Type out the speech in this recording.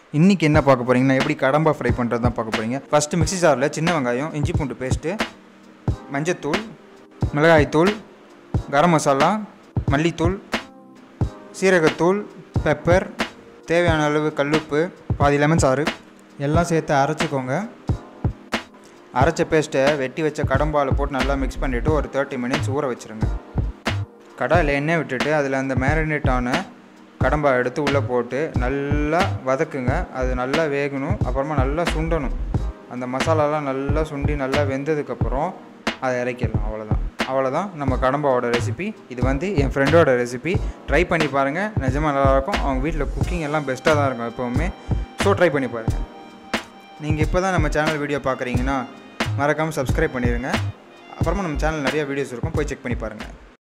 இன்றைக்கி என்ன பார்க்க போகிறீங்கன்னா எப்படி கடம்பா ஃப்ரை பண்ணுறது தான் பார்க்க போகிறீங்க ஃபஸ்ட்டு மிக்ஸி ஜாரில் சின்ன வெங்காயம் இஞ்சி பூண்டு பேஸ்ட்டு மஞ்சத்தூள் மிளகாய்த்தூள் கரம் மசாலா மல்லித்தூள் சீரகத்தூள் பெப்பர் தேவையான அளவு கல்லுப்பு பாதி லெமன் சாறு எல்லாம் சேர்த்து அரைச்சிக்கோங்க அரைச்ச பேஸ்ட்டை வெட்டி வச்ச கடம்பால் போட்டு நல்லா மிக்ஸ் பண்ணிவிட்டு ஒரு தேர்ட்டி மினிட்ஸ் ஊற வச்சுருங்க கடாயில் எண்ணெய் விட்டுட்டு அதில் அந்த மேரினேட் ஆன கடம்பா எடுத்து உள்ளே போட்டு நல்லா வதக்குங்க அது நல்லா வேகணும் அப்புறமா நல்லா சுண்டணும் அந்த மசாலாலாம் நல்லா சுண்டி நல்லா வெந்ததுக்கப்புறம் அதை இறக்கிடலாம் அவ்வளோதான் அவ்வளோதான் நம்ம கடம்பாவோட ரெசிபி இது வந்து என் ஃப்ரெண்டோட ரெசிபி ட்ரை பண்ணி பாருங்கள் நிஜமாக நல்லாயிருக்கும் அவங்க வீட்டில் குக்கிங் எல்லாம் பெஸ்ட்டாக தான் இருக்கும் எப்போவுமே ஸோ ட்ரை பண்ணி பாருங்கள் நீங்கள் இப்போ தான் நம்ம சேனல் வீடியோ பார்க்குறீங்கன்னா மறக்காமல் சப்ஸ்கிரைப் பண்ணிடுங்க அப்புறமா நம்ம சேனல் நிறைய வீடியோஸ் இருக்கும் போய் செக் பண்ணி பாருங்கள்